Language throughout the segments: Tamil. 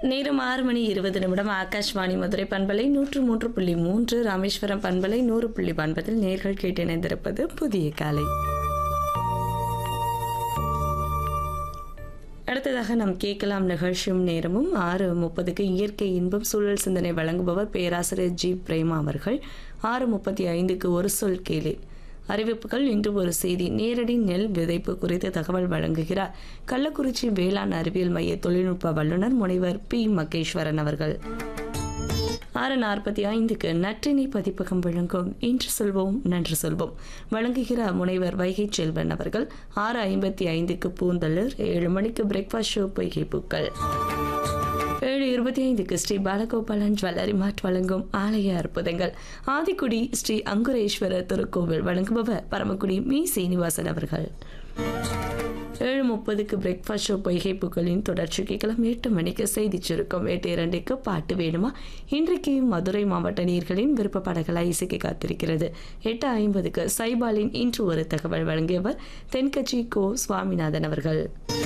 நேரம் ஆறு மணி இருபது நிமிடம் ஆகாஷ்வாணி மதுரை பண்பலை நூற்று மூன்று புள்ளி மூன்று ராமேஸ்வரம் பண்பலை நூறு புள்ளி ஒன்பதில் நேர்கள் கேட்டு இணைந்திருப்பது புதிய காலை அடுத்ததாக நாம் கேட்கலாம் நிகழ்ச்சியும் நேரமும் ஆறு முப்பதுக்கு இயற்கை இன்பம் சூழல் சிந்தனை வழங்குபவர் பேராசிரியர் ஜி பிரேமா அவர்கள் ஆறு முப்பத்தி ஐந்துக்கு ஒரு சொல் கேளு அறிவிப்புகள் இன்று ஒரு செய்தி நேரடி நெல் விதைப்பு குறித்து தகவல் வழங்குகிறார் கள்ளக்குறிச்சி வேளாண் அறிவியல் மைய தொழில்நுட்ப வல்லுநர் முனைவர் பி மகேஸ்வரன் அவர்கள் ஆறு நாற்பத்தி ஐந்துக்கு நற்றினை பதிப்பகம் வழங்கும் இன்று சொல்வோம் நன்று சொல்வோம் வழங்குகிறார் முனைவர் வைகை செல்வன் அவர்கள் ஆறு ஐம்பத்தி ஐந்துக்கு பூந்தளிர் ஏழு மணிக்கு பிரேக்ஃபாஸ்ட் ஷோ பொய்கை பூக்கள் ஏழு இருபத்தி ஐந்துக்கு ஸ்ரீ பாலகோபாலன் ஜுவல்லரி மார்ட் வழங்கும் ஆலய அற்புதங்கள் ஆதிக்குடி ஸ்ரீ அங்குரேஸ்வரர் திருக்கோவில் வழங்குபவர் பரமக்குடி மீ சீனிவாசன் அவர்கள் ஏழு முப்பதுக்கு பிரேக்ஃபாஸ்ட் ஷோ பொய்கை புகழின் தொடர்ச்சி கேட்கலாம் எட்டு மணிக்கு செய்தி சுருக்கம் எட்டு இரண்டுக்கு பாட்டு வேணுமா இன்றைக்கு மதுரை மாவட்ட நீர்களின் விருப்ப பாடல்களாய் இசைக்க காத்திருக்கிறது எட்டு ஐம்பதுக்கு சைபாலின் இன்று ஒரு தகவல் வழங்கியவர் தென்கட்சி கோ சுவாமிநாதன் அவர்கள்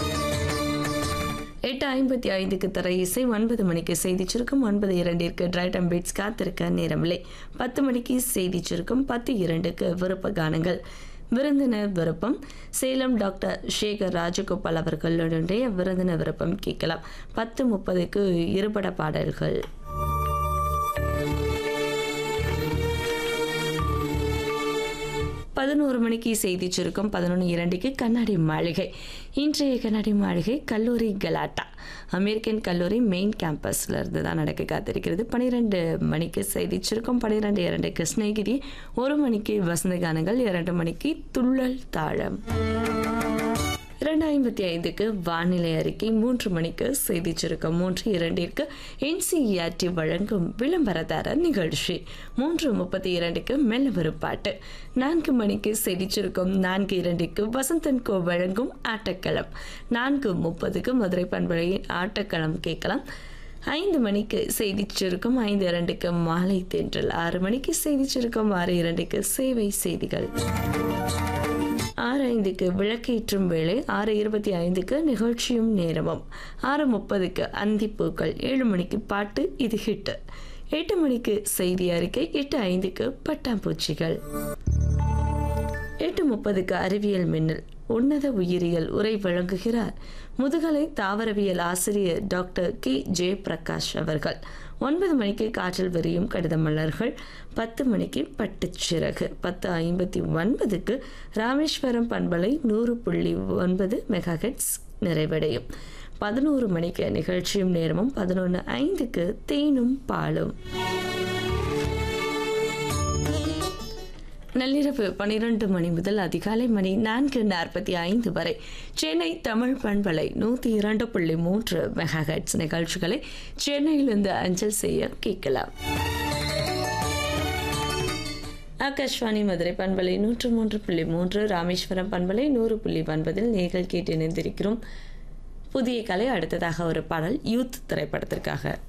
எட்டு ஐம்பத்தி ஐந்துக்கு தர இசை ஒன்பது மணிக்கு செய்தி சுருக்கம் ஒன்பது இரண்டிற்கு டிரைட் பீட்ஸ் காத்திருக்க நேரமில்லை பத்து மணிக்கு செய்தி சுருக்கம் பத்து இரண்டுக்கு விருப்ப கானங்கள் விருந்தினர் விருப்பம் சேலம் டாக்டர் சேகர் ராஜகோபால் அவர்களுடைய விருந்தினர் விருப்பம் கேட்கலாம் பத்து முப்பதுக்கு இருபட பாடல்கள் பதினோரு மணிக்கு செய்தி சுருக்கம் பதினொன்று இரண்டுக்கு கண்ணாடி மாளிகை இன்றைய கண்ணாடி மாளிகை கல்லூரி கலாட்டா அமெரிக்கன் கல்லூரி மெயின் கேம்பஸ்ல இருந்து தான் நடக்க காத்திருக்கிறது பன்னிரெண்டு மணிக்கு செய்தி சுருக்கம் பன்னிரெண்டு இரண்டு கிருஷ்ணகிரி ஒரு மணிக்கு வசந்த கானங்கள் இரண்டு மணிக்கு துள்ளல் தாழம் இரண்டு ஐம்பத்தி ஐந்துக்கு வானிலை அறிக்கை மூன்று மணிக்கு செய்தி சுருக்கம் மூன்று இரண்டிற்கு என்சிஇஆர்டி வழங்கும் விளம்பரதார நிகழ்ச்சி மூன்று முப்பத்தி இரண்டுக்கு மெல்ல பாட்டு நான்கு மணிக்கு செய்தி சுருக்கம் நான்கு இரண்டுக்கு வசந்தன் கோ வழங்கும் ஆட்டக்களம் நான்கு முப்பதுக்கு மதுரை பண்பலையின் ஆட்டக்களம் கேட்கலாம் ஐந்து மணிக்கு செய்தி சுருக்கம் ஐந்து இரண்டுக்கு மாலை தென்றல் ஆறு மணிக்கு செய்தி சுருக்கம் ஆறு இரண்டுக்கு சேவை செய்திகள் ஆறு ஐந்துக்கு விளக்கேற்றும் வேளை ஆறு இருபத்தி ஐந்துக்கு நிகழ்ச்சியும் நேரமும் ஆறு முப்பதுக்கு அந்திப்பூக்கள் ஏழு மணிக்கு பாட்டு இது ஹிட் எட்டு மணிக்கு செய்தி அறிக்கை எட்டு ஐந்துக்கு பட்டாம்பூச்சிகள் எட்டு முப்பதுக்கு அறிவியல் மின்னல் உன்னத உயிரியல் உரை வழங்குகிறார் முதுகலை தாவரவியல் ஆசிரியர் டாக்டர் கே ஜெயபிரகாஷ் அவர்கள் ஒன்பது மணிக்கு காற்றில் விரியும் கடித மலர்கள் பத்து மணிக்கு பட்டுச்சிறகு பத்து ஐம்பத்தி ஒன்பதுக்கு ராமேஸ்வரம் பண்பலை நூறு புள்ளி ஒன்பது மெகாஹெட்ஸ் நிறைவடையும் பதினோரு மணிக்கு நிகழ்ச்சியும் நேரமும் பதினொன்று ஐந்துக்கு தேனும் பாலும் நள்ளிரவு பனிரெண்டு மணி முதல் அதிகாலை மணி நான்கு நாற்பத்தி ஐந்து வரை சென்னை தமிழ் பண்பலை நூற்றி இரண்டு புள்ளி மூன்று மெகாஹெட்ஸ் நிகழ்ச்சிகளை சென்னையிலிருந்து அஞ்சல் செய்ய கேட்கலாம் ஆகாஷ்வாணி மதுரை பண்பலை நூற்று மூன்று புள்ளி மூன்று ராமேஸ்வரம் பண்பலை நூறு புள்ளி ஒன்பதில் நீங்கள் கேட்டு இணைந்திருக்கிறோம் புதிய கலை அடுத்ததாக ஒரு பாடல் யூத் திரைப்படத்திற்காக